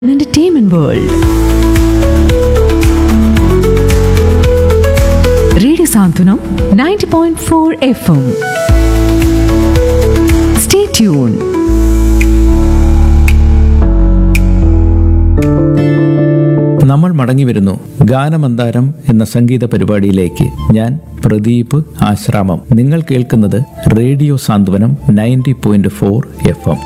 entertainment world. Radio Santunam 90.4 FM. Stay tuned. നമ്മൾ മടങ്ങി വരുന്നു ഗാനമന്ദാരം എന്ന സംഗീത പരിപാടിയിലേക്ക് ഞാൻ പ്രദീപ് ആശ്രാമം നിങ്ങൾ കേൾക്കുന്നത് radio Santhwanam ninety point four F M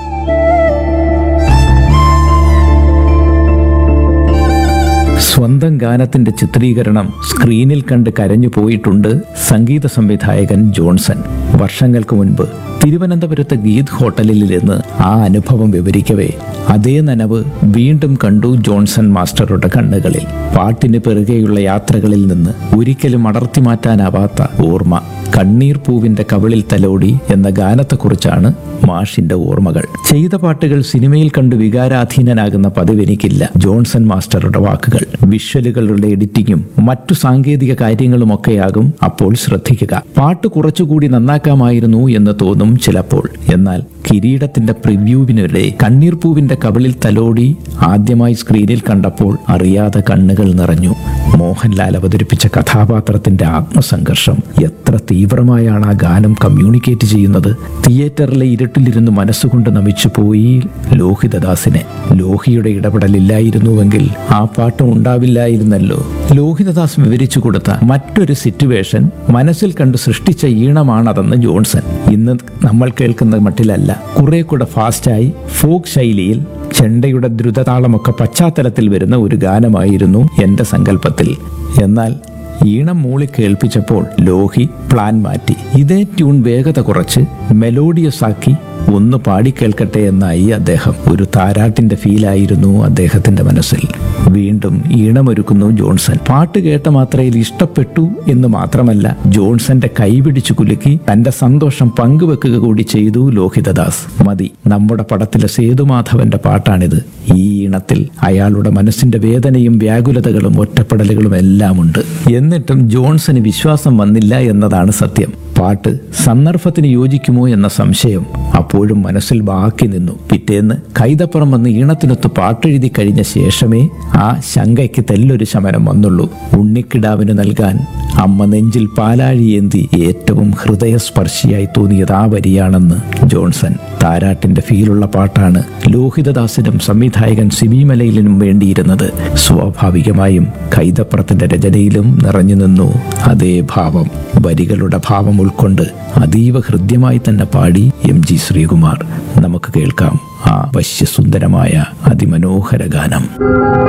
സ്വന്തം ഗാനത്തിന്റെ ചിത്രീകരണം സ്ക്രീനിൽ കണ്ട് കരഞ്ഞു പോയിട്ടുണ്ട് സംഗീത സംവിധായകൻ ജോൺസൺ വർഷങ്ങൾക്ക് മുൻപ് തിരുവനന്തപുരത്ത് ഗീത് ഹോട്ടലിലിരുന്ന് ആ അനുഭവം വിവരിക്കവേ അതേ നനവ് വീണ്ടും കണ്ടു ജോൺസൺ മാസ്റ്ററുടെ കണ്ണുകളിൽ പാട്ടിന് പിറകെയുള്ള യാത്രകളിൽ നിന്ന് ഒരിക്കലും അടർത്തി മാറ്റാനാവാത്ത ഓർമ്മ കണ്ണീർ പൂവിന്റെ കവിളിൽ തലോടി എന്ന ഗാനത്തെക്കുറിച്ചാണ് മാഷിന്റെ ഓർമ്മകൾ ചെയ്ത പാട്ടുകൾ സിനിമയിൽ കണ്ടു വികാരാധീനനാകുന്ന പതിവ് എനിക്കില്ല ജോൺസൺ മാസ്റ്ററുടെ വാക്കുകൾ വിഷ്വലുകളുടെ എഡിറ്റിങ്ങും മറ്റു സാങ്കേതിക കാര്യങ്ങളുമൊക്കെയാകും അപ്പോൾ ശ്രദ്ധിക്കുക പാട്ട് കുറച്ചുകൂടി നന്നാക്കാമായിരുന്നു എന്ന് തോന്നും ചിലപ്പോൾ എന്നാൽ കിരീടത്തിന്റെ പ്രിവ്യൂവിനിടെ കണ്ണീർ പൂവിന്റെ കവിളിൽ തലോടി ആദ്യമായി സ്ക്രീനിൽ കണ്ടപ്പോൾ അറിയാതെ കണ്ണുകൾ നിറഞ്ഞു മോഹൻലാൽ അവതരിപ്പിച്ച കഥാപാത്രത്തിന്റെ ആത്മസംഘർഷം എത്ര തീവ്രമായാണ് ആ ഗാനം കമ്മ്യൂണിക്കേറ്റ് ചെയ്യുന്നത് തിയേറ്ററിലെ ഇരുട്ടിലിരുന്ന് മനസ്സുകൊണ്ട് നമിച്ചു പോയി ലോഹിതദാസിനെ ലോഹിയുടെ ഇടപെടലില്ലായിരുന്നുവെങ്കിൽ ആ പാട്ട് ഉണ്ടാവില്ലായിരുന്നല്ലോ ലോഹിതദാസ് വിവരിച്ചു കൊടുത്ത മറ്റൊരു സിറ്റുവേഷൻ മനസ്സിൽ കണ്ട് സൃഷ്ടിച്ച ഈണമാണതെന്ന് ജോൺസൺ ഇന്ന് നമ്മൾ കേൾക്കുന്ന മട്ടിലല്ല കുറെ കൂടെ ഫാസ്റ്റായി ഫോക്ക് ശൈലിയിൽ ചെണ്ടയുടെ ദ്രുതതാളമൊക്കെ പശ്ചാത്തലത്തിൽ വരുന്ന ഒരു ഗാനമായിരുന്നു എന്റെ സങ്കല്പത്തിൽ എന്നാൽ ഈണം മൂളി കേൾപ്പിച്ചപ്പോൾ ലോഹി പ്ലാൻ മാറ്റി ഇതേ ട്യൂൺ വേഗത കുറച്ച് മെലോഡിയസ് ആക്കി ഒന്ന് പാടിക്കേൾക്കട്ടെ എന്നായി അദ്ദേഹം ഒരു താരാട്ടിന്റെ ഫീലായിരുന്നു അദ്ദേഹത്തിന്റെ മനസ്സിൽ വീണ്ടും ഈണമൊരുക്കുന്നു ജോൺസൺ പാട്ട് കേട്ട മാത്രയിൽ ഇഷ്ടപ്പെട്ടു എന്ന് മാത്രമല്ല ജോൺസന്റെ കൈപിടിച്ചു കുലുക്കി തന്റെ സന്തോഷം പങ്കുവെക്കുക കൂടി ചെയ്തു ലോഹിതദാസ് മതി നമ്മുടെ പടത്തിലെ സേതുമാധവന്റെ പാട്ടാണിത് ഈ ഈണത്തിൽ അയാളുടെ മനസ്സിന്റെ വേദനയും വ്യാകുലതകളും ഒറ്റപ്പെടലുകളും എല്ലാം ഉണ്ട് എന്നിട്ടും ജോൺസന് വിശ്വാസം വന്നില്ല എന്നതാണ് സത്യം പാട്ട് സന്ദർഭത്തിന് യോജിക്കുമോ എന്ന സംശയം അപ്പോഴും മനസ്സിൽ ബാക്കി നിന്നു പിറ്റേന്ന് കൈതപ്പുറം വന്ന് ഈണത്തിനൊത്ത് പാട്ടെഴുതി കഴിഞ്ഞ ശേഷമേ ആ ശങ്കയ്ക്ക് തെല്ലൊരു ശമനം വന്നുള്ളൂ ഉണ്ണിക്കിടാവിന് നൽകാൻ അമ്മ നെഞ്ചിൽ പാലാഴിയേന്തി ഏറ്റവും ഹൃദയസ്പർശിയായി തോന്നിയത് ആ വരിയാണെന്ന് ജോൺസൺ താരാട്ടിന്റെ ഫീലുള്ള പാട്ടാണ് ലോഹിതദാസിനും സംവിധായകൻ സിബി മലയിലിനും വേണ്ടിയിരുന്നത് സ്വാഭാവികമായും കൈതപ്പുറത്തിന്റെ രചനയിലും നിറഞ്ഞു നിന്നു അതേ ഭാവം വരികളുടെ ഭാവം ഉൾക്കൊണ്ട് അതീവ ഹൃദ്യമായി തന്നെ പാടി എം ജി ശ്രീകുമാർ നമുക്ക് കേൾക്കാം ആ വശ്യസുന്ദരമായ അതിമനോഹര ഗാനം